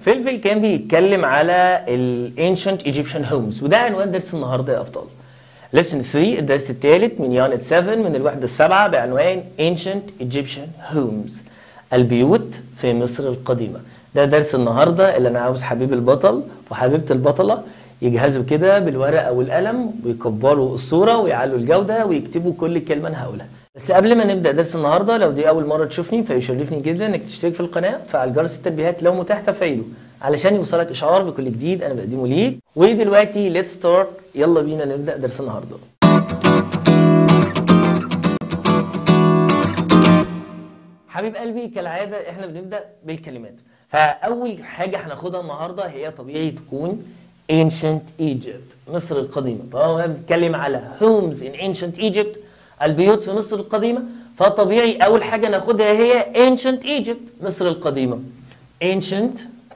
فلفل كان بيتكلم على الانشنت ايجيبشن هومز وده عنوان درس النهارده يا ابطال lesson 3 الدرس الثالث من يونت 7 من الوحده السابعه بعنوان ancient Egyptian homes البيوت في مصر القديمه ده درس النهارده اللي انا عاوز حبيب البطل وحبيبه البطله يجهزوا كده بالورقه والقلم ويكبروا الصوره ويعلوا الجوده ويكتبوا كل كلمه انا هقولها بس قبل ما نبدا درس النهارده لو دي اول مره تشوفني فيشرفني جدا انك تشترك في القناه فعل جرس التنبيهات لو متاح تفعيله علشان يوصلك اشعار بكل جديد انا بقدمه ليك ودلوقتي ليتس ستارت يلا بينا نبدا درس النهارده حبيب قلبي كالعاده احنا بنبدا بالكلمات فاول حاجه هناخدها النهارده هي طبيعي تكون ancient Egypt مصر القديمه طالما بنتكلم على homes in ancient Egypt البيوت في مصر القديمه فطبيعي اول حاجه ناخدها هي ancient Egypt مصر القديمه ancient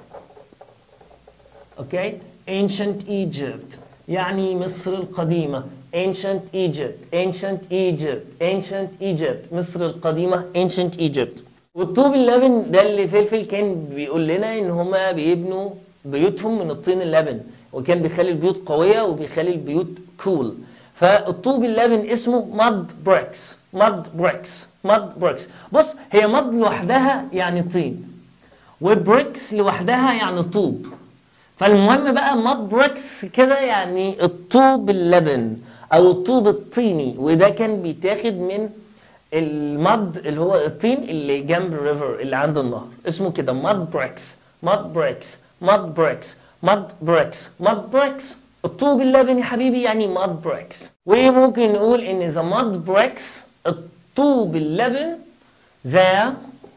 اوكي ancient Egypt يعني مصر القديمه ancient Egypt ancient Egypt ancient Egypt مصر القديمه ancient Egypt والطوب اللبن ده اللي فلفل كان بيقول لنا ان هما بيبنوا بيوتهم من الطين اللبن وكان بيخلي البيوت قويه وبيخلي البيوت كول cool. فالطوب اللبن اسمه ماد بريكس ماد بريكس ماد بريكس بص هي ماد لوحدها يعني طين وبريكس لوحدها يعني طوب فالمهم بقى ماد بريكس كده يعني الطوب اللبن او الطوب الطيني وده كان بيتاخد من المد اللي هو الطين اللي جنب الريفر اللي عند النهر اسمه كده ماد بريكس ماد بريكس ماد بريكس ماد بريكس ماد بريكس الطوب اللبن يا حبيبي يعني ماد بريكس وممكن نقول ان ذا ماد بريكس الطوب اللبن ذا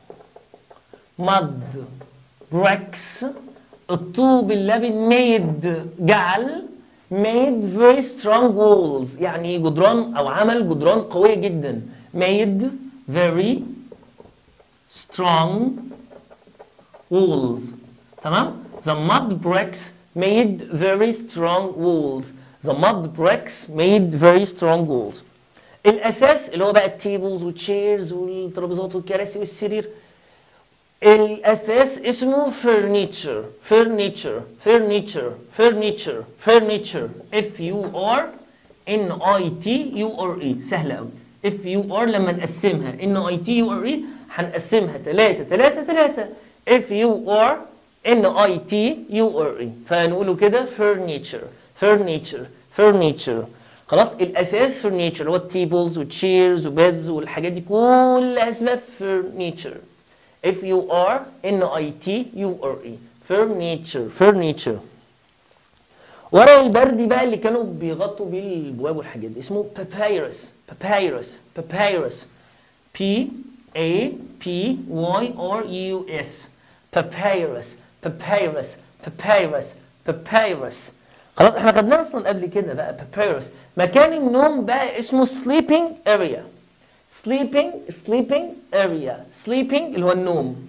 ماد بريكس الطوب اللبن made جعل made very strong walls يعني جدران او عمل جدران قويه جدا made very strong walls تمام the mud bricks made very strong walls the mud bricks made very strong walls الاساس اللي هو بقى التيبلز والتشيرز والترابيزات والكراسي والسرير الاساس اسمه furniture furniture furniture furniture furniture f u r n i t u r e سهله قوي اف يو ار لما نقسمها ان اي تي يو ار اي هنقسمها 3 3 3 اف يو ار ان اي تي يو ار اي فنقوله كده furniture furniture furniture خلاص الاساس furniture اللي هو التيبلز والتشيرز وبيدز والحاجات دي كلها اسمها furniture اف يو ار ان اي تي يو ار اي furniture furniture ورق البردي بقى اللي كانوا بيغطوا بيه البواب والحاجات دي اسمه papyrus papyrus papyrus P A P Y R U S papyrus papyrus papyrus papyrus خلاص احنا خدناه اصلا قبل كده بقى papyrus مكان النوم بقى اسمه sleeping area sleeping sleeping area sleeping اللي هو النوم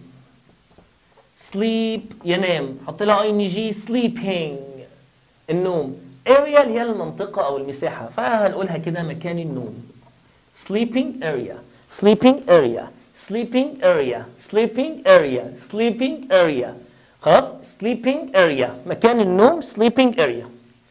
sleep ينام حط لها اي ان جي sleeping النوم area اللي هي المنطقة أو المساحة فهنقولها كده مكان النوم sleeping area sleeping area sleeping area sleeping area sleeping area خلاص sleeping area مكان النوم sleeping area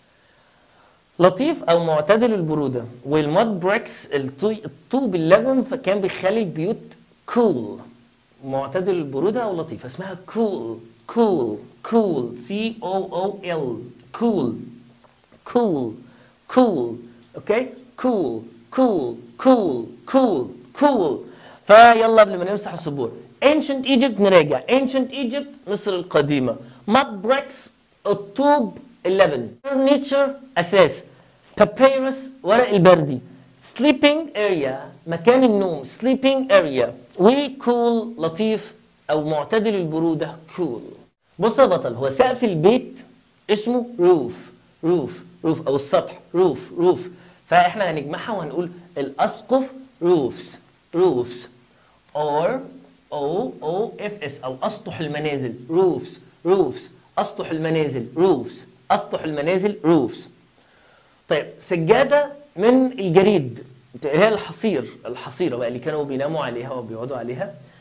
لطيف أو معتدل البرودة والمود بريكس الطوب اللبن فكان بيخلي البيوت cool معتدل البرودة أو لطيف اسمها cool cool cool C O O L cool cool cool okay cool cool cool cool cool فيلا قبل ما نمسح السبور ancient Egypt نراجع ancient Egypt مصر القديمة mud bricks الطوب اللبن furniture أساس papyrus ورق البردي sleeping area مكان النوم sleeping area و cool لطيف أو معتدل البرودة cool بص يا بطل هو سقف البيت اسمه roof roof roof او السطح roof roof فاحنا هنجمعها وهنقول الاسقف roofs roofs or o o f s او اسطح المنازل roofs roofs اسطح المنازل roofs اسطح المنازل roofs طيب سجاده من الجريد هي الحصير الحصيره بقى اللي كانوا بيناموا عليها وبيقعدوا عليها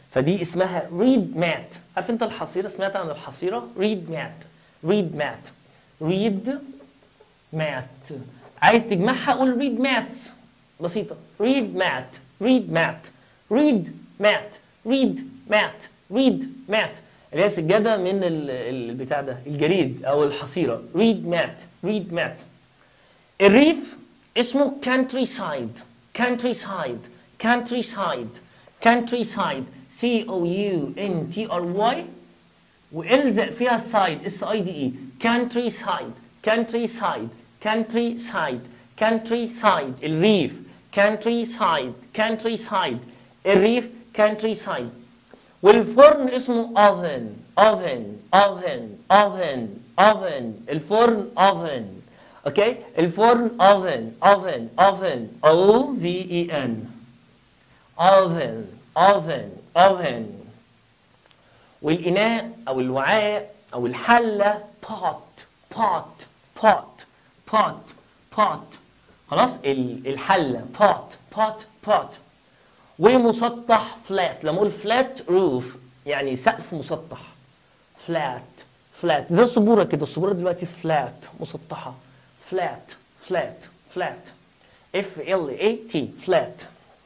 فدي اسمها ريد مات عارف انت الحصيره سمعت عن الحصيره ريد مات ريد مات ريد مات عايز تجمعها قول ريد ماتس بسيطه ريد مات ريد مات ريد مات ريد مات ريد مات اللي هي سجاده من ال- البتاع ده الجريد او الحصيره ريد مات ريد مات الريف اسمه كانتري سايد كانتري سايد كانتري سايد كانتري سايد سي او يو ان تي ار واي والزق فيها السايد اس اي دي اي كانتري سايد كانتري سايد كانتري سايد كانتري سايد الريف كانتري سايد كانتري سايد الريف كانتري سايد والفرن اسمه oven oven oven oven oven الفرن oven اوكي الفرن oven oven oven o v e n oven oven oven والإناء أو الوعاء أو الحلة pot pot pot pot pot خلاص ال- الحلة pot pot pot ومسطح flat لما أقول flat roof يعني سقف مسطح flat flat زي السبورة كده السبورة دلوقتي flat مسطحة flat flat flat F L A T flat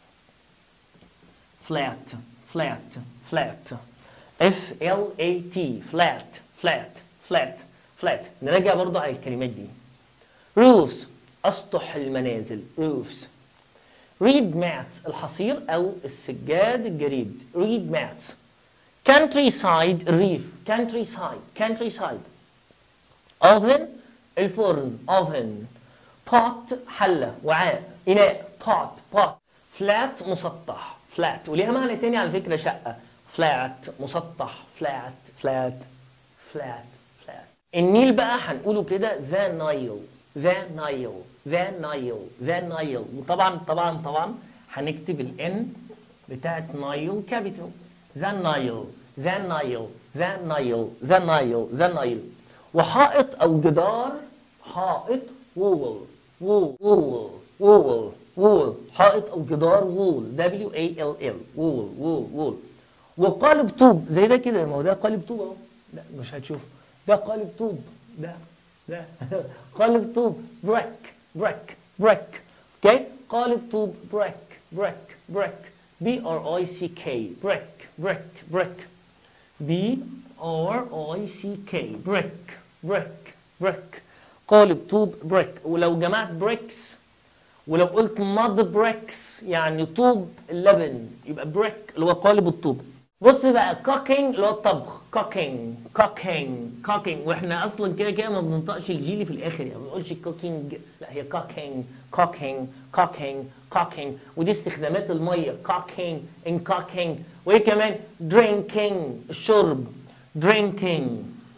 flat flat flat F L A T flat flat flat flat نراجع برضه على الكلمات دي roofs أسطح المنازل roofs reed mats الحصير أو السجاد الجريد reed mats countryside الريف countryside countryside oven الفرن oven pot حلة وعاء إناء pot pot flat مسطح flat وليها معنى تاني على فكرة شقة flat مسطح flat flat flat flat النيل بقى هنقوله كده the Nile the Nile the Nile the Nile وطبعا طبعا طبعا هنكتب الان بتاعت نايل كابيتال the Nile the Nile the Nile the Nile the Nile وحائط او جدار حائط wall wall wall wall wall حائط او جدار wall W A L L wall wall wall وقالب طوب زي ده كده ما هو ده قالب طوب اهو لا مش هتشوفه ده قالب طوب ده ده قالب طوب بريك بريك بريك اوكي قالب طوب بريك بريك بريك بي ار اي سي كي بريك بريك بريك بي ار اي سي كي بريك بريك بريك قالب طوب بريك ولو جمعت بريكس ولو قلت ماد بريكس يعني طوب اللبن يبقى بريك اللي هو قالب الطوب بص بقى كوكينج اللي هو الطبخ كوكينج كوكينج كوكينج واحنا اصلا كده كده ما بننطقش الجيلي في الاخر يعني ما بنقولش كوكينج لا هي كوكينج كوكينج كوكينج كوكينج ودي استخدامات الميه كوكينج ان كوكينج وايه كمان درينكينج الشرب درينكينج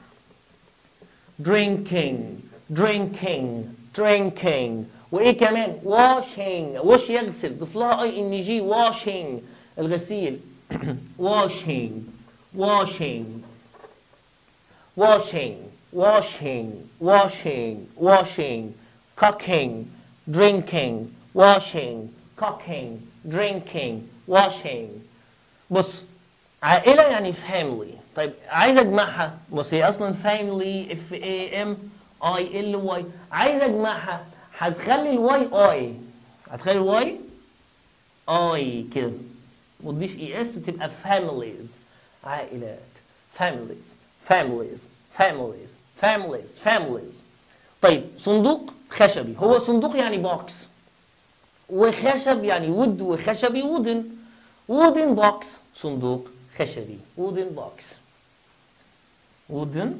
drinking drinking drinking وايه كمان washing wash يغسل ضيف لها اي ان جي washing الغسيل washing washing washing washing washing washing cooking drinking washing cooking drinking washing بص عائلة يعني family طيب عايز اجمعها بص هي اصلا family اف اي ام اي ال واي عايز اجمعها هتخلي الواي اي هتخلي الواي اي كده وتضيف اي اس وتبقى families عائلات families families families families families طيب صندوق خشبي هو صندوق يعني بوكس وخشب يعني ود وخشبي وودن وودن بوكس صندوق خشبي وودن بوكس وودن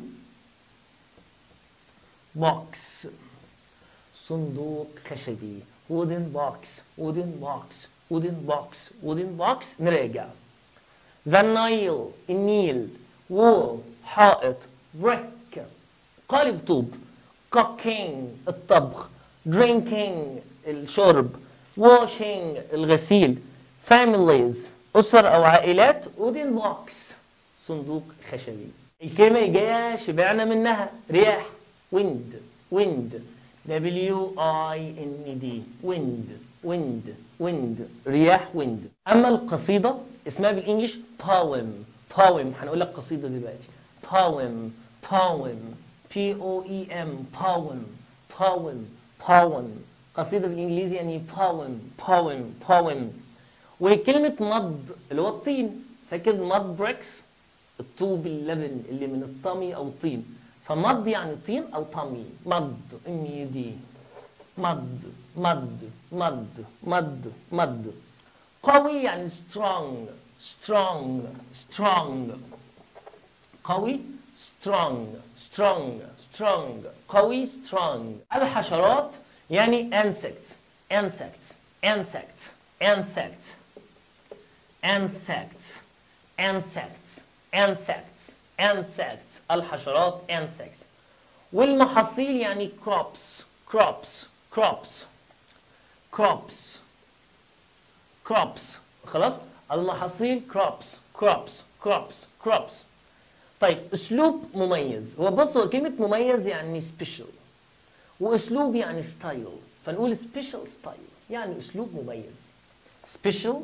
بوكس صندوق خشبي wooden box wooden box wooden box wooden box نراجع the Nile النيل wall حائط brick قالب طوب cooking الطبخ drinking الشرب washing الغسيل families أسر أو عائلات wooden box صندوق خشبي الكلمة اللي جاية شبعنا منها رياح wind wind W I N D wind wind wind رياح wind أما القصيدة اسمها بالانجلش poem poem هنقول لك قصيده دلوقتي poem poem P O E M poem poem poem قصيده بالانجليزي يعني poem poem poem وكلمه مض اللي هو الطين فاكر مض بريكس الطوب اللبن اللي من الطمي او الطين فمض يعني طين او طمي مض ام يو دي مض مض مض مض مض قوي يعني strong strong strong قوي strong strong strong قوي strong الحشرات يعني insects insects insects insects insects insects insects insects الحشرات insects والمحاصيل يعني crops crops crops crops crops خلاص المحاصيل crops crops crops crops طيب اسلوب مميز هو بص هو كلمه مميز يعني سبيشال واسلوب يعني ستايل فنقول سبيشال ستايل يعني اسلوب مميز سبيشال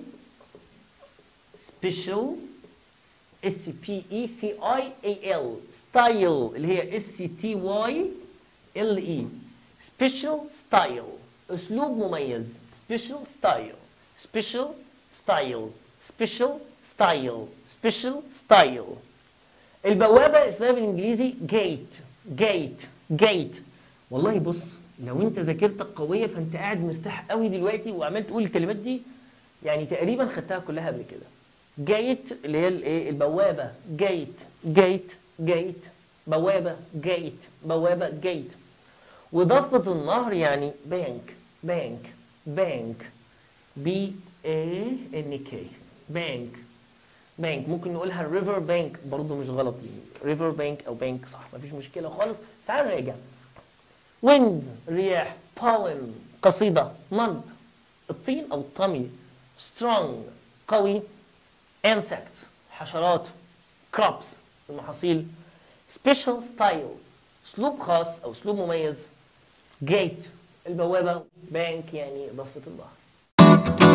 سبيشال اس بي اي سي اي اي ال ستايل اللي هي اس سي تي واي ال اي سبيشال ستايل اسلوب مميز سبيشال ستايل سبيشال ستايل سبيشال ستايل سبيشال ستايل البوابه اسمها بالانجليزي جيت جيت جيت والله بص لو انت ذاكرتك قويه فانت قاعد مرتاح قوي دلوقتي وعمال تقول الكلمات دي يعني تقريبا خدتها كلها قبل كده جيت اللي هي الايه البوابه جيت جيت جيت بوابه جيت بوابه جيت وضفه النهر يعني بانك بانك بانك بي اي ان كي بانك بانك ممكن نقولها ريفر بانك برضه مش غلط يعني ريفر بانك او بانك صح مفيش مشكله خالص تعال نراجع ويند رياح بويم قصيده مض الطين او الطمي سترونج قوي insects حشرات crops المحاصيل special style اسلوب خاص او اسلوب مميز gate البوابه بانك يعني ضفه الظهر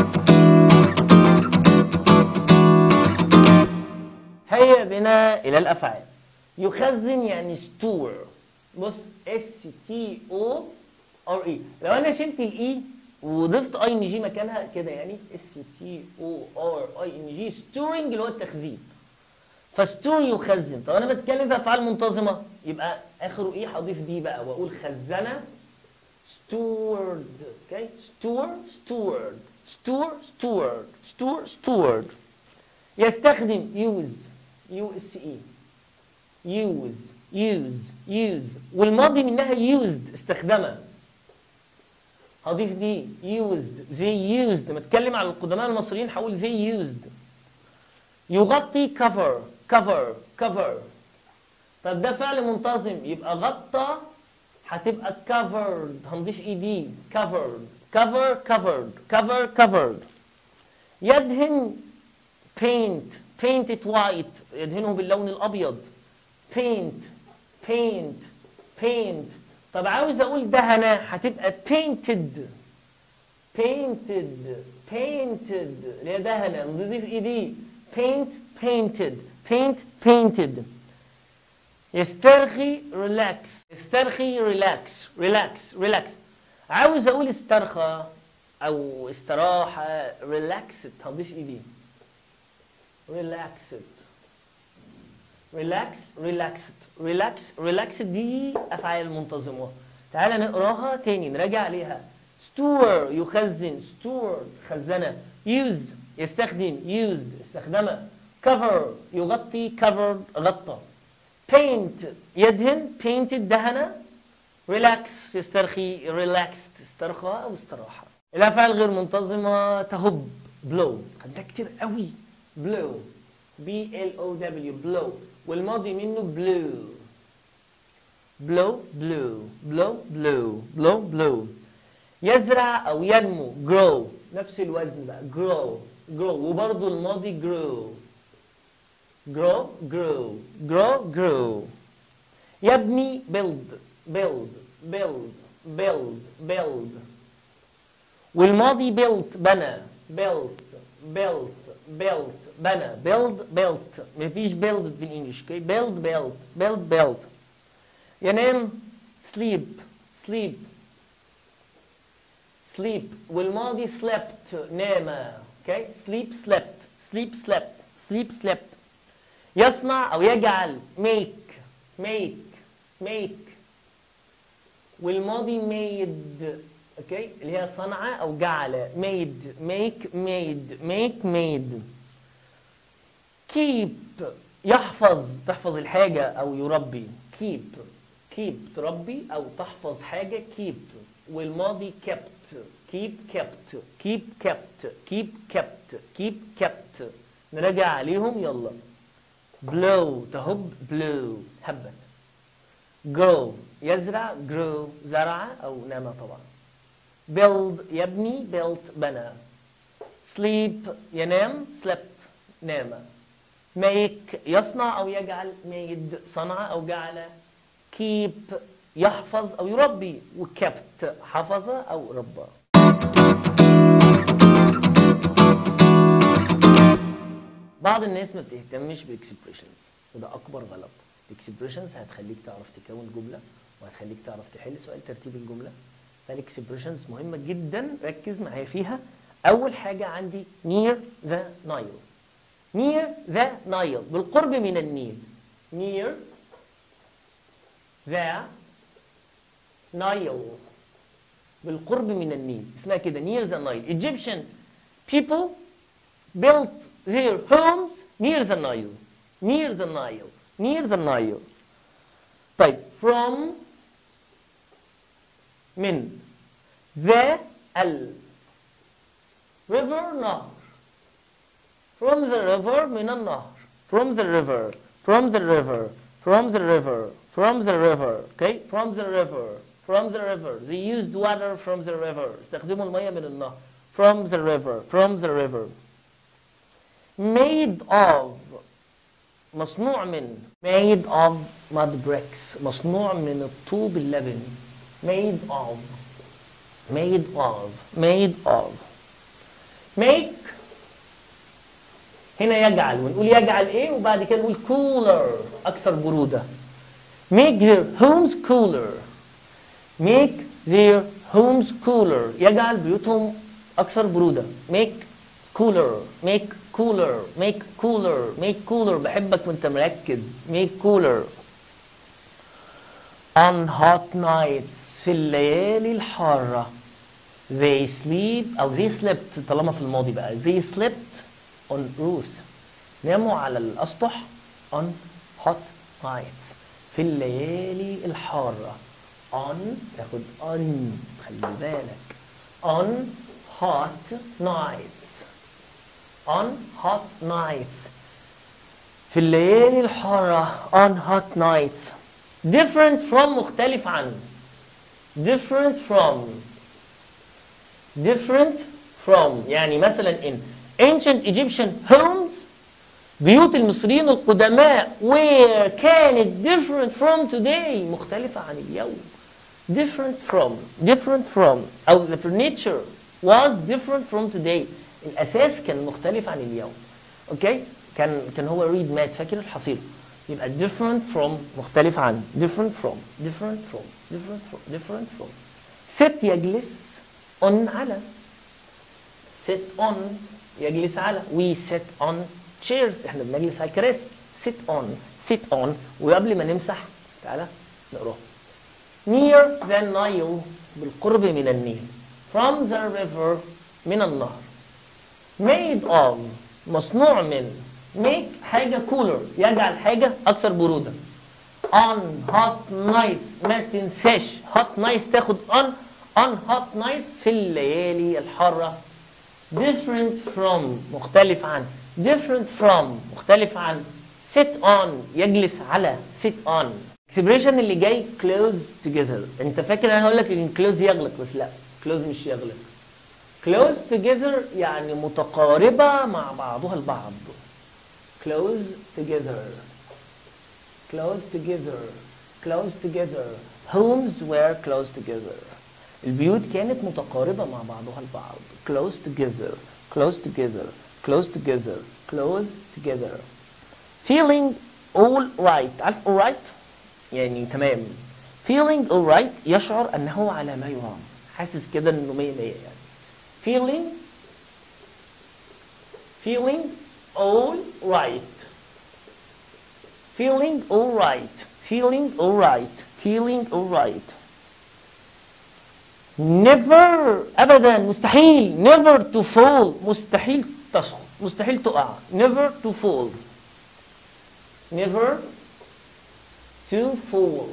هيا بنا الى الافعال يخزن يعني ستور بص اس تي او ار اي لو انا شلت الاي وضفت اي ان جي مكانها كده يعني اس تي او ار اي ان جي ستورنج اللي هو التخزين فستور يخزن طب انا بتكلم في افعال منتظمه يبقى اخره ايه هضيف دي بقى واقول خزنه ستورد اوكي ستور ستورد ستور ستورد ستور ستورد يستخدم يوز يو اس اي يوز يوز يوز والماضي منها يوزد استخدمها هضيف دي used they used لما اتكلم عن القدماء المصريين هقول they used يغطي cover cover cover طب ده فعل منتظم يبقى غطى هتبقى covered هنضيف اي دي covered cover covered cover covered يدهن paint paint it white يدهنه باللون الابيض paint paint paint طب عاوز اقول دهنه هتبقى painted painted painted اللي هي دهنه نضيف اي دي paint painted paint painted يسترخي relax يسترخي relax relax relax عاوز اقول استرخى او استراحه relaxed هضيف اي دي relaxed relax relaxed relax relaxed دي افعال منتظمه تعال نقراها تاني نراجع عليها store يخزن stored خزنه use يستخدم used استخدمه cover يغطي covered غطى paint يدهن painted دهنه relax يسترخي relaxed استرخى او استراحه الافعال غير منتظمه تهب blow خدناها كتير قوي blow B L O W blow والماضي منه blue blow blue blow blue blow blue يزرع او ينمو grow نفس الوزن بقى grow grow وبرضه الماضي grow grow grow grow grow يبني build build build build build والماضي built بنى built built built بنى build built مفيش build بالانجلش اوكي build built build built ينام sleep sleep sleep والماضي slept نام اوكي sleep slept sleep slept sleep slept يصنع او يجعل make make make والماضي made اوكي اللي هي صنع او جعل made make made make made keep يحفظ تحفظ الحاجة او يربي keep keep تربي او تحفظ حاجة keep والماضي kept keep kept keep kept keep kept keep kept نراجع عليهم يلا blow تهب blow هبت grow يزرع grow زرع أو نام طبعا build يبني built بنى sleep ينام slept نام make يصنع أو يجعل made صنع أو جعل keep يحفظ أو يربي وkept حفظ أو ربى بعض الناس ما بتهتمش بالاكسبريشنز وده اكبر غلط الاكسبريشنز هتخليك تعرف تكون جمله وهتخليك تعرف تحل سؤال ترتيب الجمله فالاكسبريشنز مهمه جدا ركز معايا فيها اول حاجه عندي near the Nile near the Nile بالقرب من النيل near the Nile بالقرب من النيل اسمها كده near the Nile Egyptian people built their homes near the Nile near the Nile near the Nile طيب from من the ال river نهر from the river من النهر from the river from the river from the river from the river okay from the river from the river they used water from the river استخدموا المية من النهر from the river from the river made of مصنوع من made of mud bricks مصنوع من الطوب اللبني made of made of made of make هنا يجعل ونقول يجعل ايه وبعد كده نقول cooler اكثر برودة make their homes cooler make their homes cooler يجعل بيوتهم اكثر برودة make cooler make cooler make cooler make cooler بحبك وانت مركز make cooler on hot nights في الليالي الحارة they sleep أو they slept طالما في الماضي بقى they slept on roofs ناموا على الأسطح on hot nights في الليالي الحارة on تاخد on خلي بالك on hot nights on hot nights في الليالي الحارة on hot nights different from مختلف عن different from different from يعني مثلا in ancient Egyptian homes بيوت المصريين القدماء where كانت different from today مختلفة عن اليوم different from different from أو the furniture was different from today الأساس كان مختلف عن اليوم أوكي كان كان هو ريد مات فاكر الحصيلة يبقى different from مختلف عن different from different from different from different from sit يجلس on على sit on يجلس على we sit on chairs احنا بنجلس على الكراسي sit on sit on وقبل ما نمسح تعالى نقراه near the Nile بالقرب من النيل from the river من النهر made of مصنوع من make حاجة cooler يجعل حاجة أكثر برودة on hot nights ما تنساش hot nights تاخد on on hot nights في الليالي الحارة different from مختلف عن different from مختلف عن sit on يجلس على sit on expression اللي جاي close together انت فاكر انا هقول لك ان close يغلق بس لا close مش يغلق close together يعني متقاربة مع بعضها البعض close together close together close together homes were close together البيوت كانت متقاربة مع بعضها البعض close together close together close together close together feeling all right عارف all right يعني تمام feeling all right يشعر انه على ما يرام حاسس كده انه 100 100 يعني feeling feeling all right feeling all right feeling all right feeling all right never ابدا مستحيل never to fall مستحيل تسقط مستحيل تقع never to fall never to fall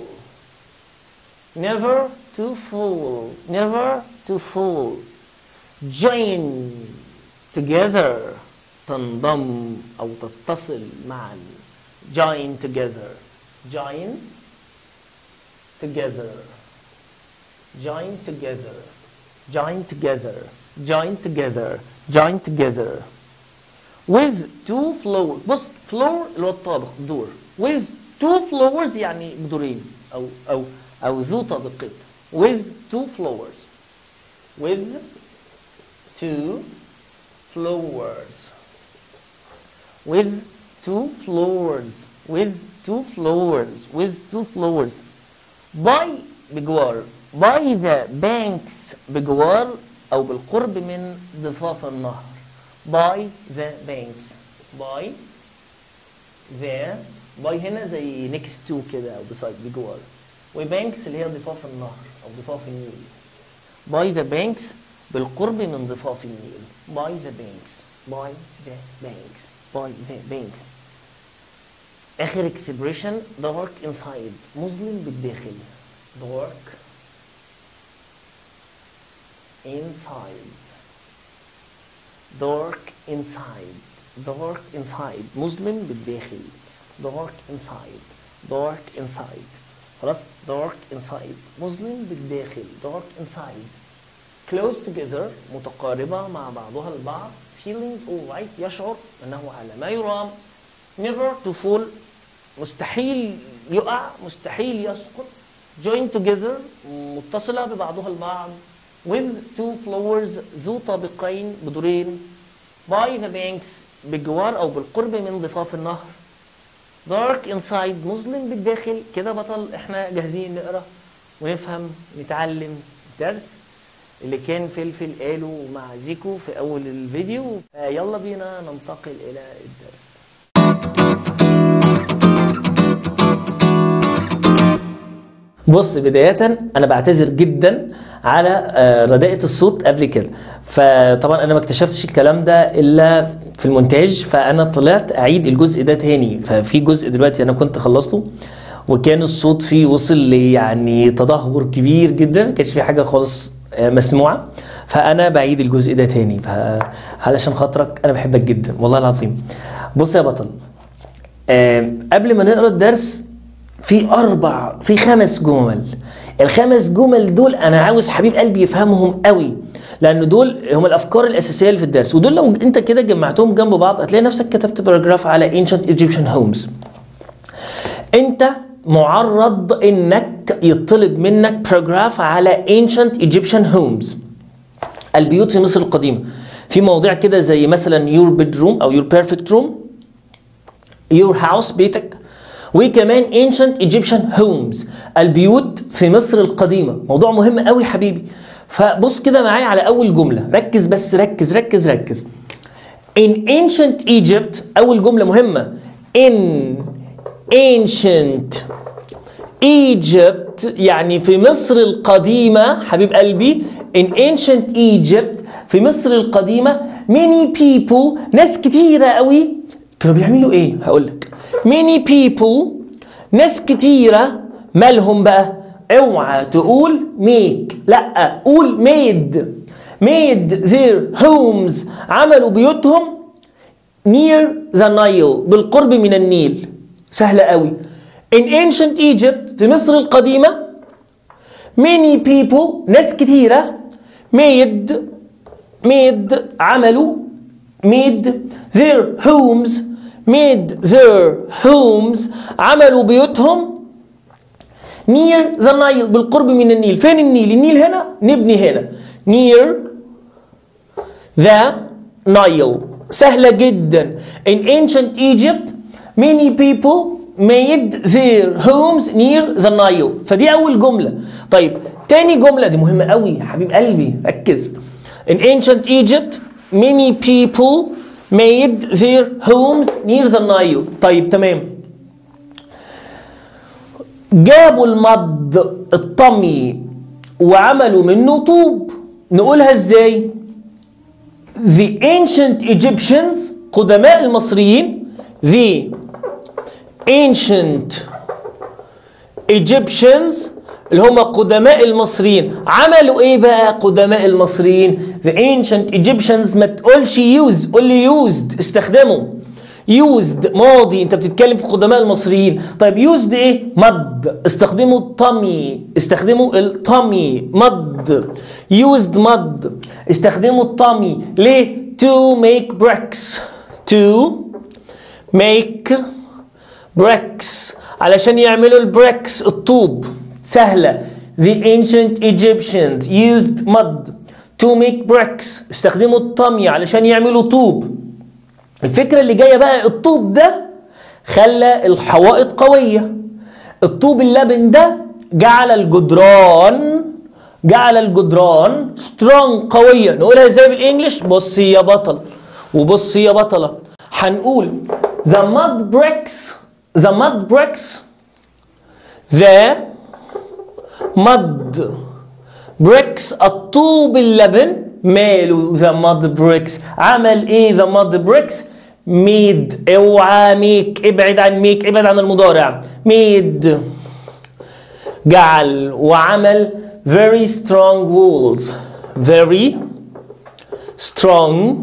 never to fall never to fall join together تنضم او تتصل معا join together join together join together join together join together join together with two floors بص floor اللي هو الطابق دور with two floors يعني بدورين او او او ذو طابقين with two floors with two floors with two floors with two floors with two floors by بجوار by the banks بجوار او بالقرب من ضفاف النهر by the banks by the by هنا زي next to كده او beside بجوار وبانكس اللي هي ضفاف النهر او ضفاف النيل by the banks بالقرب من ضفاف النيل by the banks by the banks by the banks اخر expression dark inside مظلم بالداخل dark inside dark inside dark inside مظلم بالداخل dark inside dark inside خلاص dark inside مظلم بالداخل dark inside close together متقاربة مع بعضها البعض feeling alright يشعر أنه على ما يرام never to fall مستحيل يقع مستحيل يسقط join together متصلة ببعضها البعض with two floors ذو طابقين بدورين by the banks بالجوار أو بالقرب من ضفاف النهر dark inside مظلم بالداخل كده بطل احنا جاهزين نقرا ونفهم نتعلم درس اللي كان فلفل قاله مع زيكو في اول الفيديو يلا بينا ننتقل الى الدرس بص بداية أنا بعتذر جدا على آه، رداءة الصوت قبل كده فطبعا أنا ما اكتشفتش الكلام ده إلا في المونتاج فأنا طلعت أعيد الجزء ده تاني ففي جزء دلوقتي أنا كنت خلصته وكان الصوت فيه وصل لي يعني تدهور كبير جدا ما كانش في حاجة خالص آه، مسموعة فأنا بعيد الجزء ده تاني فعلشان خاطرك أنا بحبك جدا والله العظيم بص يا بطل آه، قبل ما نقرا الدرس في اربع في خمس جمل الخمس جمل دول انا عاوز حبيب قلبي يفهمهم قوي لان دول هم الافكار الاساسيه اللي في الدرس ودول لو انت كده جمعتهم جنب بعض هتلاقي نفسك كتبت باراجراف على ancient Egyptian homes انت معرض انك يطلب منك باراجراف على ancient Egyptian homes البيوت في مصر القديمه في مواضيع كده زي مثلا your bedroom او your perfect room your house بيتك وكمان ancient Egyptian homes البيوت في مصر القديمة موضوع مهم قوي حبيبي فبص كده معايا على أول جملة ركز بس ركز ركز ركز in ancient Egypt أول جملة مهمة in ancient Egypt يعني في مصر القديمة حبيب قلبي in ancient Egypt في مصر القديمة many people ناس كتيرة قوي كانوا بيعملوا ايه هقول لك many people ناس كتيرة مالهم بقى اوعى تقول make لا قول made made their homes عملوا بيوتهم near the Nile بالقرب من النيل سهلة قوي in ancient Egypt في مصر القديمة many people ناس كتيرة made made عملوا made their homes made their homes عملوا بيوتهم near the Nile بالقرب من النيل فين النيل النيل هنا نبني هنا near the Nile سهلة جدا in ancient Egypt many people made their homes near the Nile فدي أول جملة طيب تاني جملة دي مهمة قوي يا حبيب قلبي ركز in ancient Egypt many people made their homes near the Nile طيب تمام جابوا المض الطمي وعملوا منه طوب نقولها ازاي the ancient Egyptians قدماء المصريين the ancient Egyptians اللي هم قدماء المصريين عملوا ايه بقى قدماء المصريين the ancient Egyptians ما تقولش use قول لي used استخدموا used ماضي انت بتتكلم في قدماء المصريين طيب used ايه مد استخدموا الطمي استخدموا الطمي مد used مد استخدموا الطمي ليه to make bricks to make bricks علشان يعملوا البريكس الطوب سهلة the ancient Egyptians used mud to make bricks استخدموا الطمي علشان يعملوا طوب الفكرة اللي جاية بقى الطوب ده خلى الحوائط قوية الطوب اللبن ده جعل الجدران جعل الجدران سترونج قوية نقولها ازاي بالانجلش بصي يا بطل وبصي يا بطلة هنقول the mud bricks the mud bricks the mud bricks الطوب اللبن ماله the mud bricks عمل ايه the mud bricks made اوعى ميك ابعد عن ميك ابعد عن المضارع made جعل وعمل very strong walls very strong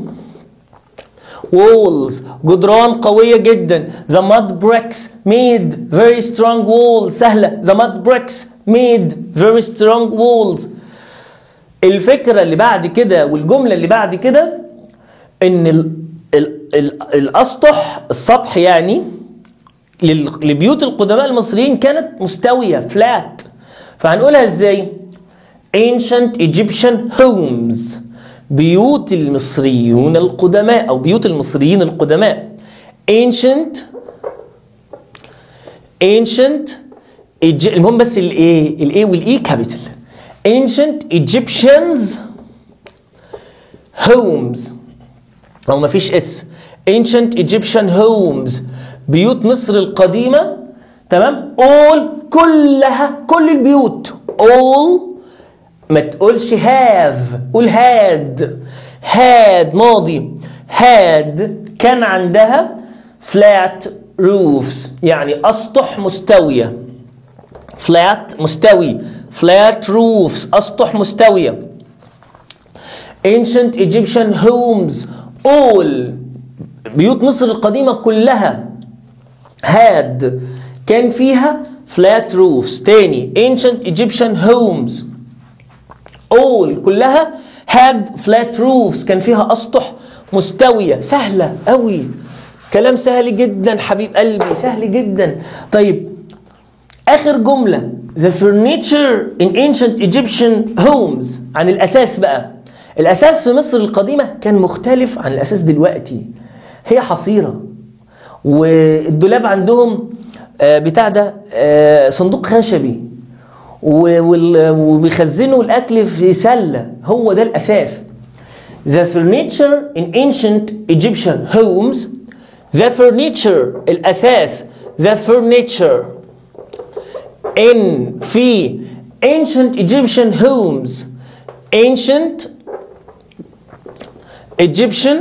walls جدران قوية جدا the mud bricks made very strong walls سهلة the mud bricks made very strong walls الفكرة اللي بعد كده والجملة اللي بعد كده ان ال ال ال الاسطح السطح يعني لل- لبيوت القدماء المصريين كانت مستوية flat فهنقولها ازاي ancient Egyptian homes بيوت المصريون القدماء او بيوت المصريين القدماء ancient ancient Egy- المهم بس الايه الايه والاي كابيتال ancient Egyptians homes او ما فيش اس ancient Egyptian homes بيوت مصر القديمة تمام all كلها كل البيوت all ما تقولش have قول had had ماضي had كان عندها flat roofs يعني أسطح مستوية flat مستوي flat roofs أسطح مستوية ancient Egyptian homes all بيوت مصر القديمة كلها had كان فيها flat roofs تاني ancient Egyptian homes all كلها had flat roofs كان فيها أسطح مستوية سهلة قوي كلام سهل جدا حبيب قلبي سهل جدا طيب آخر جملة the furniture in ancient Egyptian homes عن الأساس بقى الأساس في مصر القديمة كان مختلف عن الأساس دلوقتي هي حصيرة والدولاب عندهم آه، بتاع ده آه، صندوق خشبي و- وال- وبيخزنوا الأكل في سلة هو ده الأساس The furniture in ancient Egyptian homes The furniture الأساس The furniture in في ancient Egyptian homes ancient Egyptian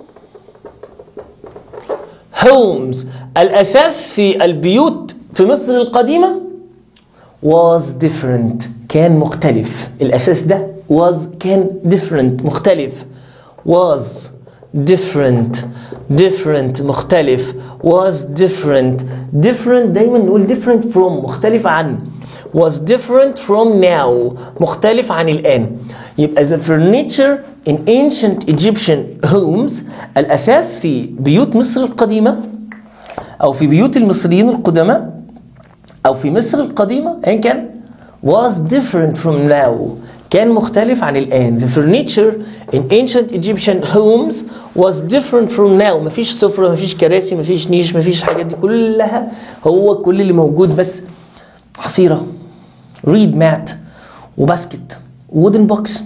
homes الأساس في البيوت في مصر القديمة was different كان مختلف الأساس ده was كان different مختلف was different different مختلف was different different دايما نقول different from مختلف عن was different from now مختلف عن الآن يبقى the furniture in ancient Egyptian homes الأساس في بيوت مصر القديمة أو في بيوت المصريين القدماء أو في مصر القديمة أيا كان was different from now كان مختلف عن الآن the furniture in ancient Egyptian homes was different from now مفيش سفرة مفيش كراسي مفيش نيش مفيش حاجات دي كلها هو كل اللي موجود بس حصيرة ريد مات وباسكت وودن بوكس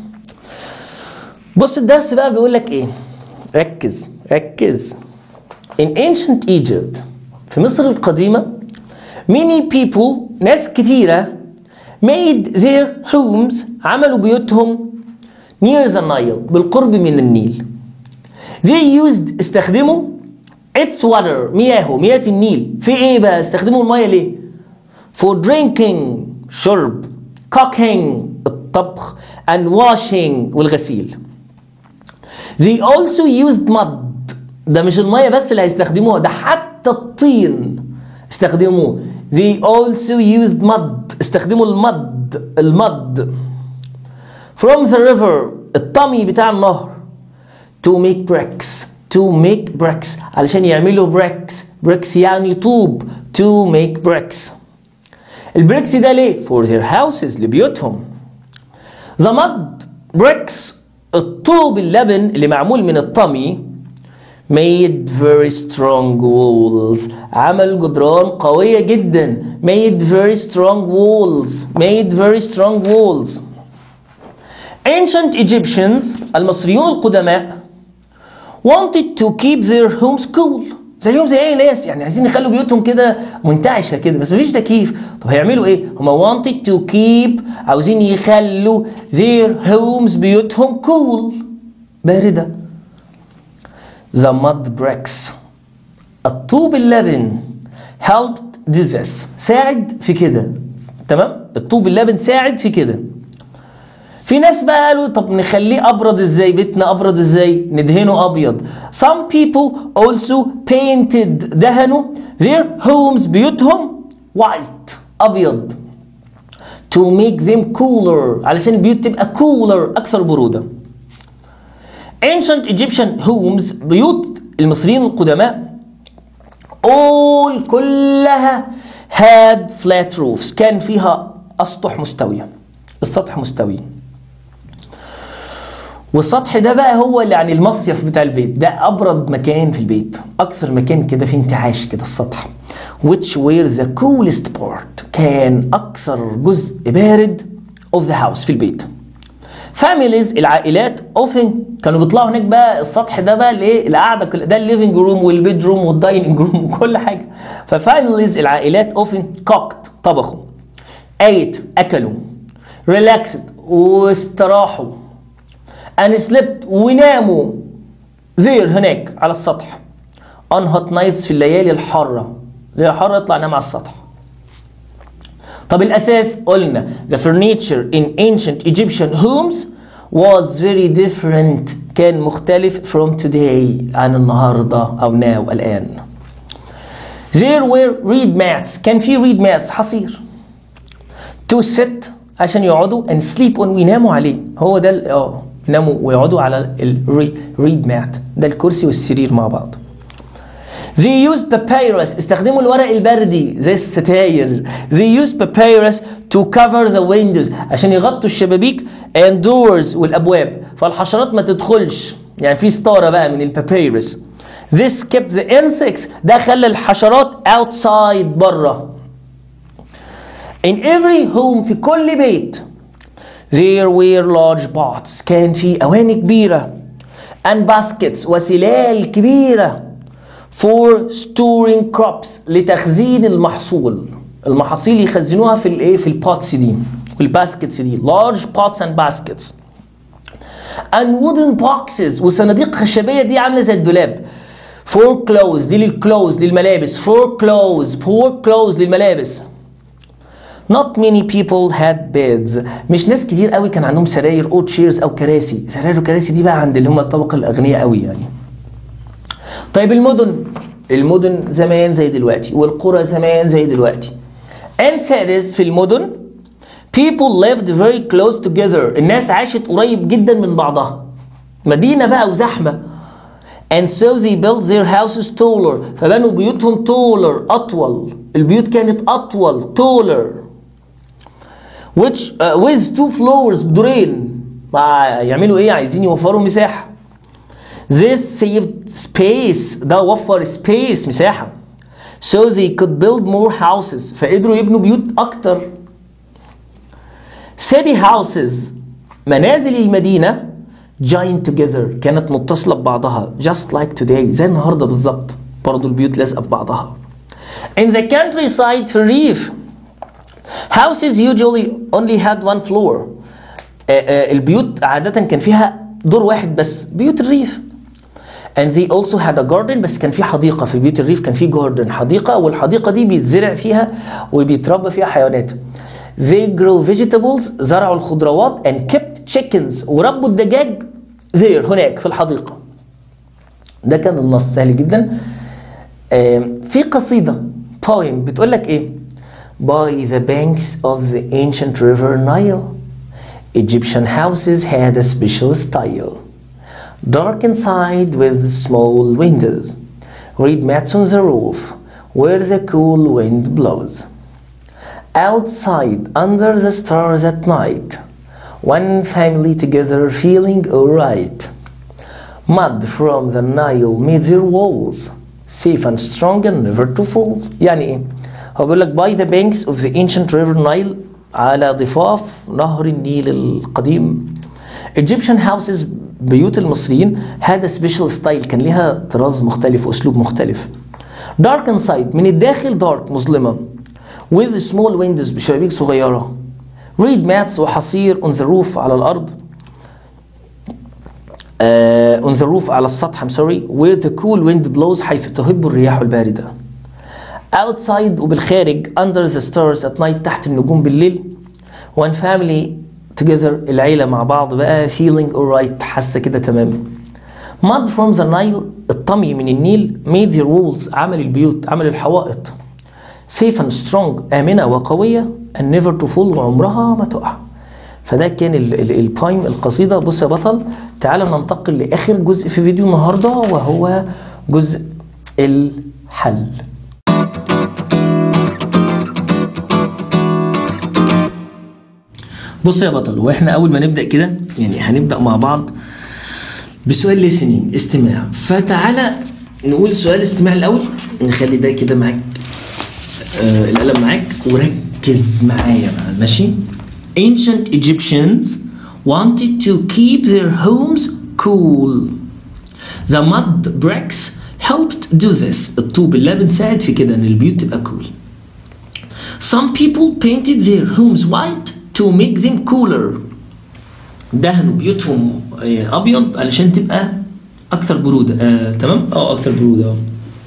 بص الدرس بقى بيقول لك ايه ركز ركز in ancient Egypt في مصر القديمة many people ناس كتيرة made their homes عملوا بيوتهم near the Nile بالقرب من النيل they used استخدموا its water مياهه مياه النيل في ايه بقى استخدموا المياه ليه for drinking شرب cooking الطبخ and washing والغسيل they also used mud ده مش المية بس اللي هيستخدموها ده حتى الطين استخدموه they also used mud استخدموا المد المد from the river الطمي بتاع النهر to make bricks to make bricks علشان يعملوا bricks bricks يعني طوب to make bricks البريكس ده ليه for their houses لبيوتهم the mud bricks الطوب اللبن اللي معمول من الطمي made very strong walls عمل جدران قوية جدا made very strong walls made very strong walls ancient Egyptians المصريون القدماء wanted to keep their homes cool زيهم زي اي ناس يعني عايزين يخلوا بيوتهم كده منتعشه كده بس مفيش تكييف طب هيعملوا ايه هم wanted to keep عاوزين يخلوا their homes بيوتهم cool بارده the mud bricks الطوب اللبن helped do this ساعد في كده تمام الطوب اللبن ساعد في كده في ناس بقى قالوا طب نخليه ابرد ازاي بيتنا ابرد ازاي ندهنه ابيض some people also painted دهنوا their homes بيوتهم white ابيض to make them cooler علشان البيوت تبقى cooler اكثر بروده ancient Egyptian homes بيوت المصريين القدماء all كلها had flat roofs كان فيها اسطح مستويه السطح مستوي والسطح ده بقى هو اللي يعني المصيف بتاع البيت ده ابرد مكان في البيت اكثر مكان كده فيه انتعاش كده السطح which were the coolest part كان اكثر جزء بارد of the house في البيت families العائلات often كانوا بيطلعوا هناك بقى السطح ده بقى الايه القعده كل ده الليفنج روم والبيد روم والدايننج روم وكل حاجه ففاميليز العائلات often cooked طبخوا ate اكلوا relaxed واستراحوا and slept وناموا there هناك على السطح on hot nights في الليالي الحارة الليالي الحارة يطلع ينام على السطح طب الأساس قلنا the furniture in ancient Egyptian homes was very different كان مختلف from today عن النهاردة أو now الآن there were reed mats كان في reed mats حصير to sit عشان يقعدوا and sleep on ويناموا عليه هو ده ال- اه يناموا ويقعدوا على الريد مات ده الكرسي والسرير مع بعض They used papyrus استخدموا الورق البردي زي الستاير They used papyrus to cover the windows عشان يغطوا الشبابيك and doors والأبواب فالحشرات ما تدخلش يعني في ستارة بقى من البابيروس This kept the insects ده خلى الحشرات outside بره In every home في كل بيت There were large pots كان في أواني كبيرة and baskets وسلال كبيرة for storing crops لتخزين المحصول المحاصيل يخزنوها في الايه في البوتس دي والباسكتس دي large pots and baskets and wooden boxes والصناديق الخشبية دي عاملة زي الدولاب for clothes دي للكلوز للملابس for clothes for clothes للملابس Not many people had beds مش ناس كتير قوي كان عندهم سراير او تشيرز او كراسي سراير وكراسي دي بقى عند اللي هم الطبقه الاغنياء قوي يعني طيب المدن المدن زمان زي دلوقتي والقرى زمان زي دلوقتي and cities في المدن people lived very close together الناس عاشت قريب جدا من بعضها مدينة بقى وزحمة and so they built their houses taller فبنوا بيوتهم taller أطول البيوت كانت أطول taller which uh, with two floors بدورين مع يعملوا ايه عايزين يوفروا مساحه this saved space ده وفر space مساحه so they could build more houses فقدروا يبنوا بيوت اكتر city houses منازل المدينه joined together كانت متصله ببعضها just like today زي النهارده بالظبط برضه البيوت لازقه في بعضها in the countryside في الريف houses usually only had one floor آه، آه، البيوت عادة كان فيها دور واحد بس بيوت الريف and they also had a garden بس كان في حديقة في بيوت الريف كان في garden حديقة والحديقة دي بيتزرع فيها وبيتربى فيها حيوانات they grow vegetables زرعوا الخضروات and kept chickens وربوا الدجاج there هناك في الحديقة ده كان النص سهل جدا آم، في قصيدة poem بتقول لك ايه by the banks of the ancient river Nile Egyptian houses had a special style dark inside with small windows reed mats on the roof where the cool wind blows outside under the stars at night one family together feeling alright Mud from the Nile made their walls safe and strong and never to fall. يعني ايه؟ هو بيقول لك by the banks of the ancient river Nile على ضفاف نهر النيل القديم Egyptian houses بيوت المصريين had a special style كان ليها طراز مختلف واسلوب مختلف. Dark inside من الداخل dark مظلمة with small windows بشبابيك صغيرة. Reed mats وحصير on the roof على الأرض uh, on the roof على السطح I'm sorry where the cool wind blows حيث تهب الرياح الباردة outside وبالخارج under the stars at night تحت النجوم بالليل one family together العيلة مع بعض بقى feeling alright حاسة كده تمام mud from the Nile الطمي من النيل made their walls عمل البيوت عمل الحوائط safe and strong آمنة وقوية and never to fall وعمرها ما تقع فده كان ال- ال- البايم القصيدة بص يا بطل تعال ننتقل لآخر جزء في فيديو النهاردة وهو جزء الحل بص يا بطل واحنا اول ما نبدا كده يعني هنبدا مع بعض بسؤال listening استماع فتعالى نقول سؤال استماع الاول نخلي ده كده معاك آه القلم معاك وركز معايا بقى ماشي ancient Egyptians wanted to keep their homes cool the mud bricks helped do this الطوب اللبن ساعد في كده ان البيوت تبقى cool Some people painted their homes white to make them cooler. دهنوا بيوتهم آه، ابيض علشان تبقى اكثر بروده آه، تمام اه اكثر بروده اه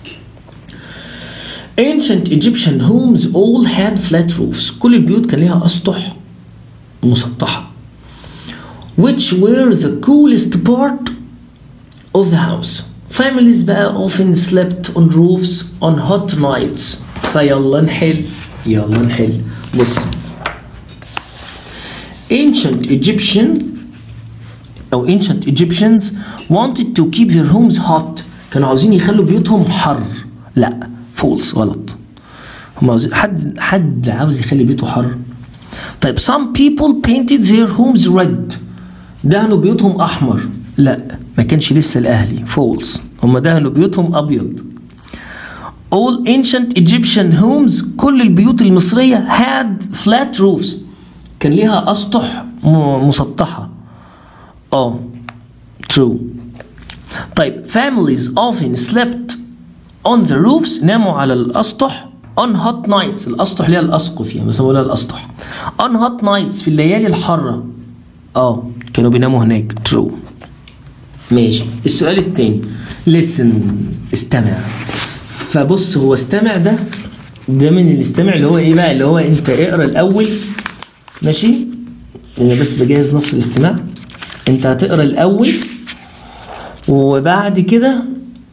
Ancient Egyptian homes all had flat roofs. كل البيوت كان ليها اسطح مسطحه. Which were the coolest part of the house. Families بقى often slept on roofs on hot nights. فيلا نحل يلا نحل بص ancient Egyptian أو ancient Egyptians wanted to keep their homes hot كانوا عاوزين يخلوا بيوتهم حر لا فولس غلط هم عاوزين حد حد عاوز يخلي بيته حر طيب some people painted their homes red دهنوا بيوتهم أحمر لا ما كانش لسه الأهلي فولس هم دهنوا بيوتهم أبيض All ancient Egyptian homes كل البيوت المصرية had flat roofs كان ليها أسطح م- مسطحة اه true طيب families often slept on the roofs ناموا على الأسطح on hot nights الأسطح ليها الأسقف يعني بس بقولها الأسطح on hot nights في الليالي الحارة اه كانوا بيناموا هناك true ماشي السؤال التاني listen استمع فبص هو استمع ده ده من الاستمع اللي هو ايه بقى اللي هو انت اقرا الاول ماشي انا بس بجهز نص الاستماع انت هتقرا الاول وبعد كده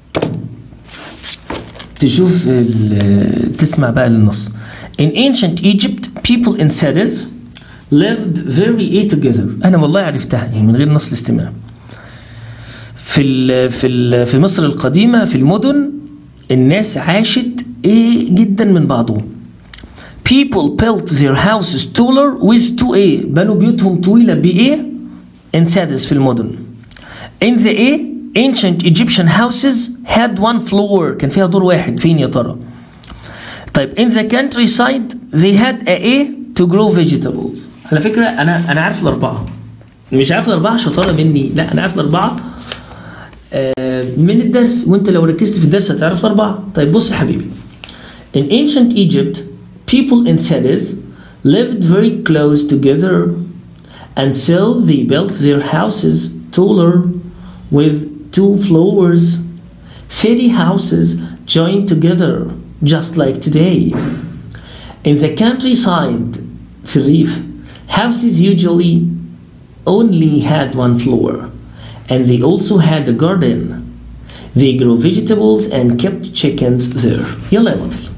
تشوف ال- تسمع بقى النص In ancient Egypt people in cities lived very eat together انا والله عرفتها يعني من غير نص الاستماع في ال في ال في مصر القديمة في المدن الناس عاشت ايه جدا من بعضهم people built their houses taller with two A بنوا بيوتهم طويلة ب A in cities في المدن in the A ancient Egyptian houses had one floor كان فيها دور واحد فين يا ترى طيب in the countryside they had a A to grow vegetables على فكرة أنا أنا عارف الأربعة مش عارف الأربعة شطارة مني لا أنا عارف الأربعة آه، من الدرس وأنت لو ركزت في الدرس هتعرف الأربعة طيب بص يا حبيبي In ancient Egypt people in cities lived very close together and so they built their houses taller with two floors city houses joined together just like today in the countryside في الريف houses usually only had one floor and they also had a garden they grew vegetables and kept chickens there يلا يا بطل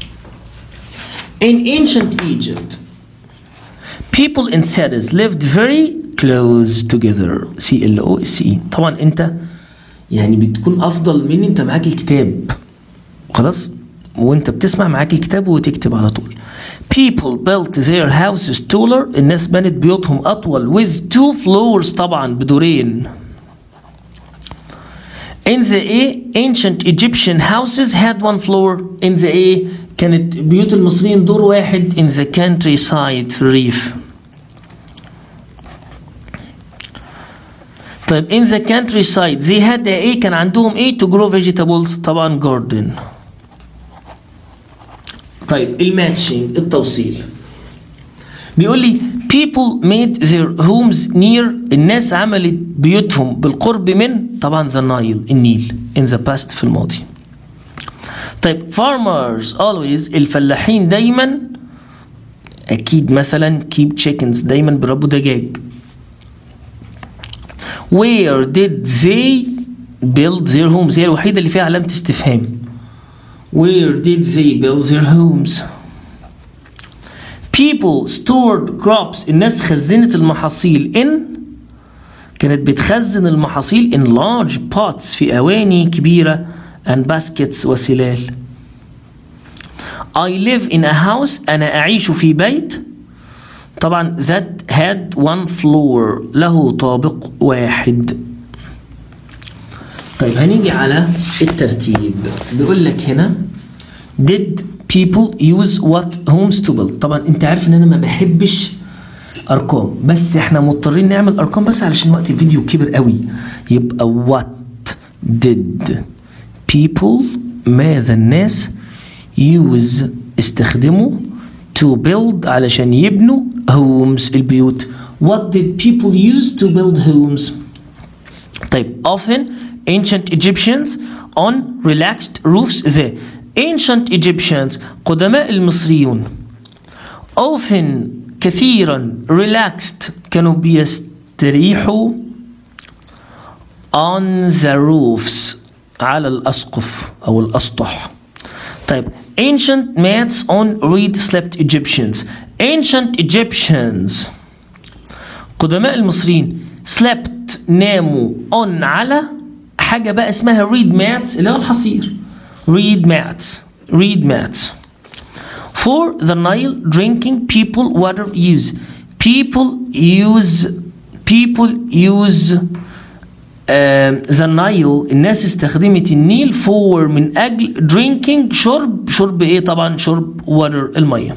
in ancient Egypt people in cities lived very close together C L O S E طبعا انت يعني بتكون افضل من انت معاك الكتاب خلاص وانت بتسمع معاك الكتاب وتكتب على طول people built their houses taller الناس بنت بيوتهم اطول with two floors طبعا بدورين In the A, ancient Egyptian houses had one floor. In the A, كانت بيوت المصريين دور واحد. In the countryside في الريف. طيب in the countryside they had a A كان عندهم A to grow vegetables طبعا garden. طيب الماتشنج التوصيل. بيقول لي people made their homes near الناس عملت بيوتهم بالقرب من طبعا the Nile النيل in the past في الماضي طيب farmers always الفلاحين دايما اكيد مثلا keep chickens دايما بيربوا دجاج where did they build their homes هي الوحيدة اللي فيها علامة استفهام where did they build their homes people stored crops الناس خزنت المحاصيل in كانت بتخزن المحاصيل in large pots في أواني كبيرة and baskets وسلال I live in a house أنا أعيش في بيت طبعا that had one floor له طابق واحد طيب هنيجي على الترتيب بيقول لك هنا did people use what homes to build طبعا انت عارف ان انا ما بحبش ارقام بس احنا مضطرين نعمل ارقام بس علشان وقت الفيديو كبر قوي يبقى what did people ماذا الناس use استخدموا to build علشان يبنوا homes البيوت what did people use to build homes طيب often ancient Egyptians on relaxed roofs the ancient Egyptians قدماء المصريون often كثيرا relaxed كانوا بيستريحوا on the roofs على الأسقف أو الأسطح طيب ancient mats on reed slept Egyptians ancient Egyptians قدماء المصريين slept ناموا on على حاجة بقى اسمها reed mats اللي هو الحصير reed mats reed mats for the Nile drinking people water use people use people use um, the Nile الناس استخدمت النيل for من أجل drinking شرب شرب إيه طبعا شرب water المية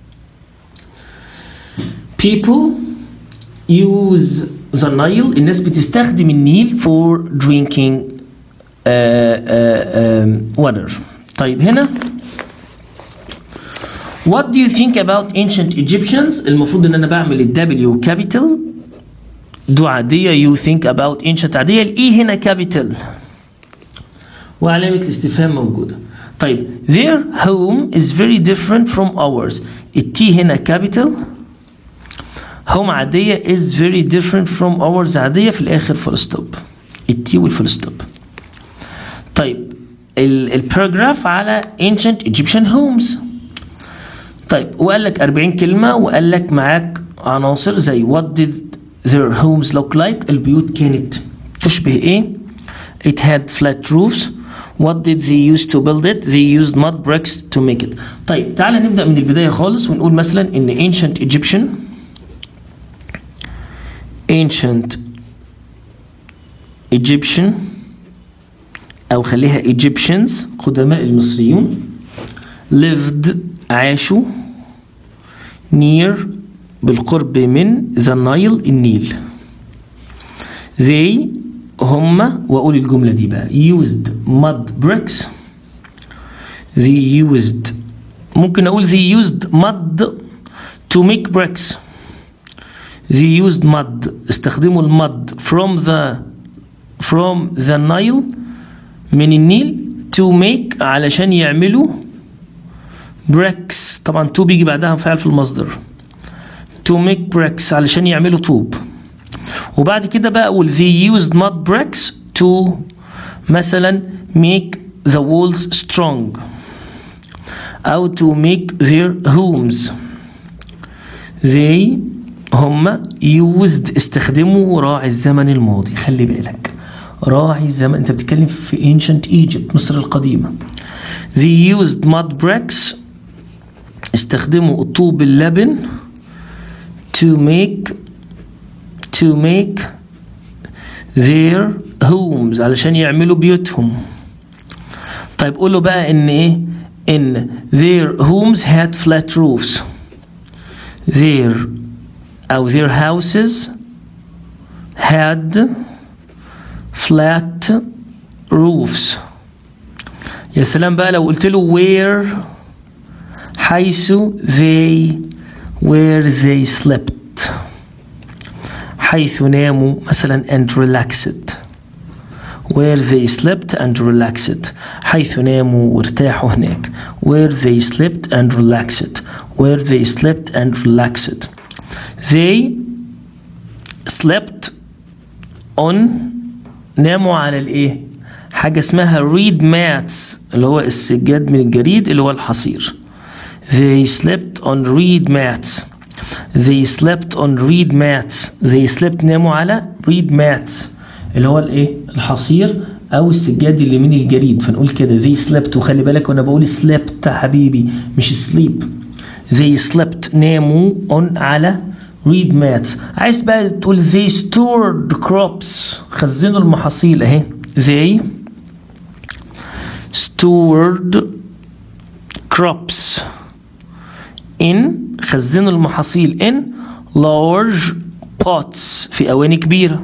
people use the Nile الناس بتستخدم النيل for drinking uh, uh, um, water طيب هنا What do you think about ancient Egyptians المفروض ان انا بعمل ال W capital دو عادية you think about ancient عادية الإي هنا capital وعلامة الاستفهام موجودة طيب their home is very different from ours التي هنا capital home عادية is very different from ours عادية في الآخر full stop التي والفول ستوب طيب الباراجراف على ancient Egyptian homes طيب وقال لك 40 كلمة وقال لك معاك عناصر زي what did their homes look like البيوت كانت تشبه ايه it had flat roofs What did they use to build it? They used mud bricks to make it. طيب تعالى نبدأ من البداية خالص ونقول مثلا إن ancient Egyptian ancient Egyptian أو خليها Egyptians قدماء المصريون lived عاشوا near بالقرب من the Nile النيل they هم وأقول الجملة دي بقى used mud bricks they used ممكن أقول they used mud to make bricks they used mud استخدموا المد from the from the Nile من النيل to make علشان يعملوا bricks طبعا to بيجي بعدها فعل في المصدر to make bricks علشان يعملوا طوب وبعد كده بقى اقول they used mud bricks to مثلا make the walls strong أو to make their homes they هم used استخدموا راعي الزمن الماضي خلي بالك راعي الزمن انت بتتكلم في ancient Egypt مصر القديمة they used mud bricks استخدموا الطوب اللبن to make to make their homes علشان يعملوا بيوتهم طيب قولوا بقى ان ايه ان their homes had flat roofs their او their houses had flat roofs يا سلام بقى لو قلت له where حيث they where they slept حيث ناموا مثلا and relaxed where they slept and relaxed حيث ناموا وارتاحوا هناك where they slept and relaxed where they slept and relaxed they slept on ناموا على الايه حاجة اسمها reed mats اللي هو السجاد من الجريد اللي هو الحصير they slept on reed mats they slept on reed mats they slept ناموا على reed mats اللي هو الايه الحصير او السجاد اللي من الجريد فنقول كده they slept وخلي بالك وانا بقول slept حبيبي مش sleep they slept ناموا on على reed mats عايز بقى تقول they stored crops خزنوا المحاصيل اهي they stored crops in خزنوا المحاصيل in large pots في أواني كبيرة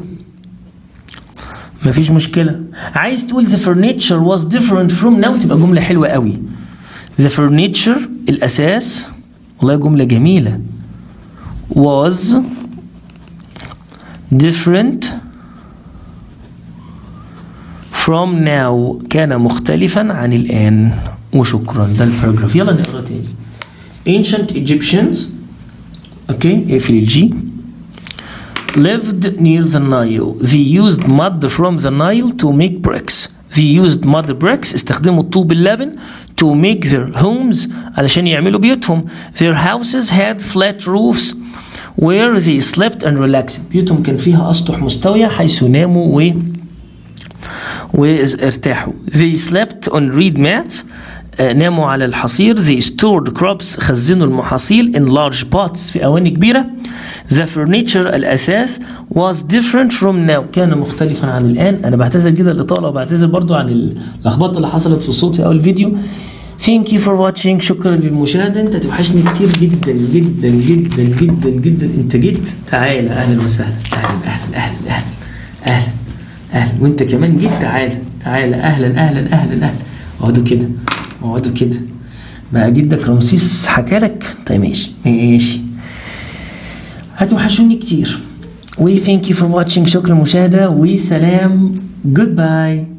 مفيش مشكلة عايز تقول the furniture was different from now تبقى جملة حلوة قوي the furniture الأساس والله جملة جميلة was different from now كان مختلفا عن الآن وشكرا ده الباراجراف يلا نقرا تاني ancient Egyptians اوكي اقفل الجي lived near the Nile they used mud from the Nile to make bricks they used mud bricks استخدموا الطوب اللبن to make their homes علشان يعملوا بيوتهم their houses had flat roofs where they slept and relaxed بيوتهم كان فيها أسطح مستوية حيث ناموا و وارتاحوا they slept on reed mats ناموا على الحصير they stored crops خزنوا المحاصيل in large pots في أواني كبيرة the furniture الأساس was different from now كان مختلفا عن الآن أنا بعتذر جدا الإطالة وبعتذر برضو عن اللخبطة اللي حصلت في صوتي أو الفيديو Thank you for watching شكرا للمشاهدة انت توحشني كتير جدا جدا جدا جدا جدا انت جيت تعال اهلا وسهلا اهلا اهلا اهلا اهلا اهلا اهلا وانت كمان جيت تعال تعال اهلا اهلا اهلا اهلا اقعدوا كده اقعدوا كده بقى جدك رمسيس حكالك طيب ماشي ماشي هتوحشوني كتير و thank you for watching شكرا للمشاهدة وسلام جود باي